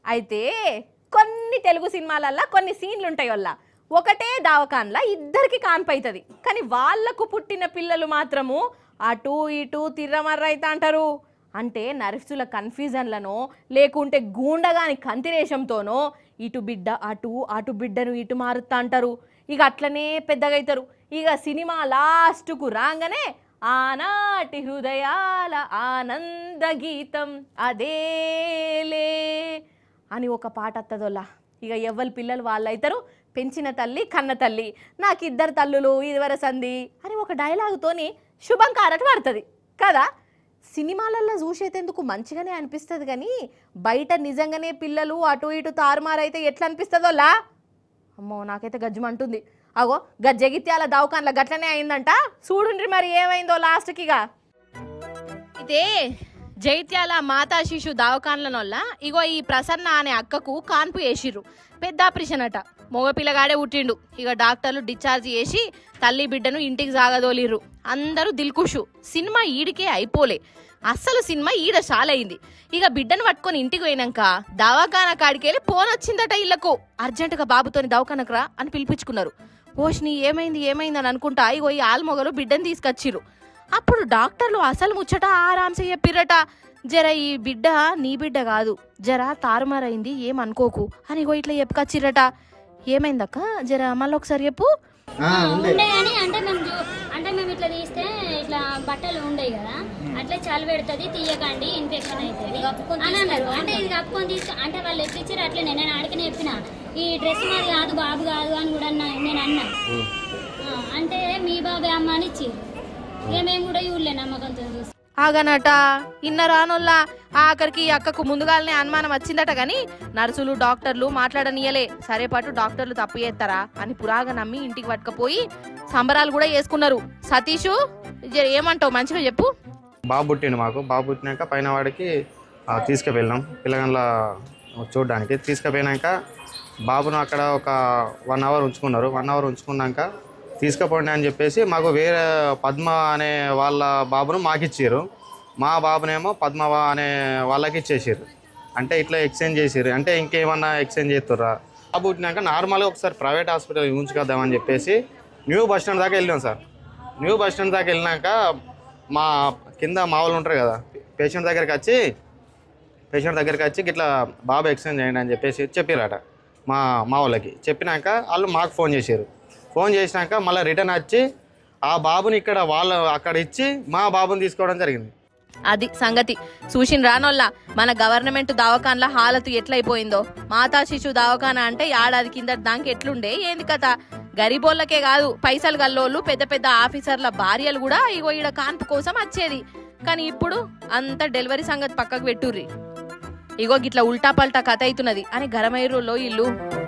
అయితే కొన్ని తెలుగు సినిమాలల్లో కొన్ని సీన్లు ఉంటాయి వల్ల ఒకటే దావకాన్లా ఇద్దరికి కాన్పైతుంది కానీ వాళ్ళకు పుట్టిన పిల్లలు మాత్రము అటు ఇటు తిర్రమర్ర అయితే అంటారు అంటే నర్సుల కన్ఫ్యూజన్లను లేకుంటే గూండగాని కంతిరేషంతోనో ఇటు బిడ్డ అటు అటు బిడ్డను ఇటు మారుతా అంటారు ఇక అట్లనే పెద్దగా అవుతారు ఇక సినిమా లాస్ట్కు రాగానే ఆనాటి హృదయాల ఆనంద గీతం అదేలే అని ఒక పాట వస్తుందోలా ఇక ఎవ్వరి పిల్లలు వాళ్ళు అవుతారు పెంచిన తల్లి కన్న తల్లి నాకు ఇద్దరు తల్లులు ఇదివర సంది అని ఒక డైలాగుతోని శుభం కారట పడుతుంది కదా సినిమాలల్లో చూసేటందుకు మంచిగానే అనిపిస్తుంది కానీ బయట నిజంగానే పిల్లలు అటు ఇటు తారుమారైతే ఎట్లా అనిపిస్తుందో లా అమ్మో నాకైతే గజ్జమంటుంది అగో గజ్జగిత్యాల దవాఖాన్ల గట్లనే అయిందంట చూడుండ్రి మరి ఏమైందో లాస్ట్కిగా ఇదే జైత్యాల మాతా శిశు దవాఖాన్లనొల్ల ఇగో ఈ ప్రసన్న అనే అక్కకు కాన్పు వేసిర్రు పెద్ద ఆపరేషన్ అట మగ పిల్లగాడే పుట్టిండు ఇక డాక్టర్లు డిశ్చార్జ్ చేసి తల్లి బిడ్డను ఇంటికి సాగదోలిర్రు అందరూ దిల్కుషు సినిమా ఈడికే అయిపోలే అస్సలు సినిమా ఈడ షాలైంది ఇక బిడ్డను పట్టుకొని ఇంటికి పోయినాక దవాఖాన కాడికెళ్ళి ఫోన్ వచ్చిందట ఇళ్లకు అర్జెంటుగా బాబుతోని దవాఖానకు రా అని పిలిపించుకున్నారు ఓష్ని ఏమైంది ఏమైంది అని అనుకుంటా ఇగో ఈ ఆల్మొగలు బిడ్డను తీసుకొచ్చిర్రు అప్పుడు డాక్టర్లు అసలు ముచ్చట ఆరాంసే చెప్పిర్రట జర ఈ బిడ్డ నీ బిడ్డ కాదు జర తారుమారైంది ఏమనుకోకు అని ఇగో ఇట్లా చెప్పుకొచ్చిర్రట ఏమైందక్క జర మళ్ళీ ఒకసారి చెప్పు ఆ, ఉండే ఉండే కానీ అంటే మేము చూ- అంటే మేము ఇట్లా తీస్తే ఇట్లా బట్టలు ఉండేవి కదా అట్లా చలి పెడుతుంది తీయకండి ఇన్ఫెక్షన్ అవుతుంది అని అన్నారు అంటే ఇది కప్పుకొని తీసుకు అంటే వాళ్ళు ఎట్లా ఇచ్చారు అట్లనే నేను అడిగిన చెప్పిన ఈ డ్రెస్ మాది కాదు బాబు కాదు అని కూడా అన్నా నేను అన్నా ఆ, అంటే మీ బాబే అమ్మ అని ఇచ్చారు ఇక మేము కూడా చూడలే నమ్మకంతో చూసి ఆగనట ఇన్న రానోల్లా ఆఖరికి ఈ అక్కకు ముందుగానే అనుమానం వచ్చిందట గాని నర్సులు డాక్టర్లు మాట్లాడనీయలే సరే పాటు డాక్టర్లు తప్పు చేస్తారా అని పురాగా నమ్మి ఇంటికి పట్టుకపోయి సంబరాలు కూడా చేసుకున్నారు సతీషు జర ఏమంటావు మంచిగా చెప్పు బాబు పుట్టిండు మాకు బాబు పుట్టినాక పైన వాడికి ఆ, తీసుకువెళ్ళాం పిల్లగండ్ల చూడడానికి తీసుకుపోయినాక బాబును అక్కడ ఒక వన్ అవర్ ఉంచుకున్నారు వన్ అవర్ ఉంచుకున్నాక తీసుకుపోండి అని చెప్పేసి మాకు వేరే పద్మ అనే వాళ్ళ బాబును మాకు ఇచ్చారు మా బాబునేమో పద్మ అనే వాళ్ళకి ఇచ్చేసారు అంటే ఇట్లా ఎక్స్చేంజ్ చేసారు అంటే ఇంకేమన్నా ఎక్స్చేంజ్ చేస్తుర్రా బాబు పుట్టినాక నార్మల్గా ఒకసారి ప్రైవేట్ హాస్పిటల్ ఉంచుకొద్దామని చెప్పేసి న్యూ బస్ స్టాండ్ దాకా వెళ్ళాం సార్ న్యూ బస్ స్టాండ్ దాకా వెళ్ళినాక మా కింద మా వాళ్ళు ఉంటారు కదా పేషెంట్ దగ్గరికి వచ్చి పేషెంట్ దగ్గరికి వచ్చి ఇట్లా బాబు ఎక్స్చేంజ్ చేయండి అని చెప్పేసి చెప్పారట మా మా వాళ్ళకి చెప్పినాక వాళ్ళు మాకు ఫోన్ చేశారు ఫోన్ చేసినాక మళ్ళీ రిటర్న్ వచ్చి ఆ బాబుని ఇక్కడ వాళ్ళు అక్కడ ఇచ్చి మా బాబుని తీసుకోవడం జరిగింది అది సంగతి చూసిన రానోల్లా మన గవర్నమెంట్ దవాఖాన్ల హాలతు ఎట్లయిపోయిందో మాతా శిశు దవాఖాన అంటే ఏడాది కింద దానికి ఎట్లుండే ఏంది కథ గరీబోళ్ళకే కాదు పైసలు గల్లోళ్ళు పెద్ద పెద్ద ఆఫీసర్ల భార్యలు కూడా ఇగో ఈడ కాన్పు కోసం వచ్చేది కానీ ఇప్పుడు అంత డెలివరీ సంగతి పక్కకు పెట్టుర్రి ఇగో గిట్ల ఉల్టా పల్టా కథ అవుతున్నది అని గరమైరులో ఇల్లు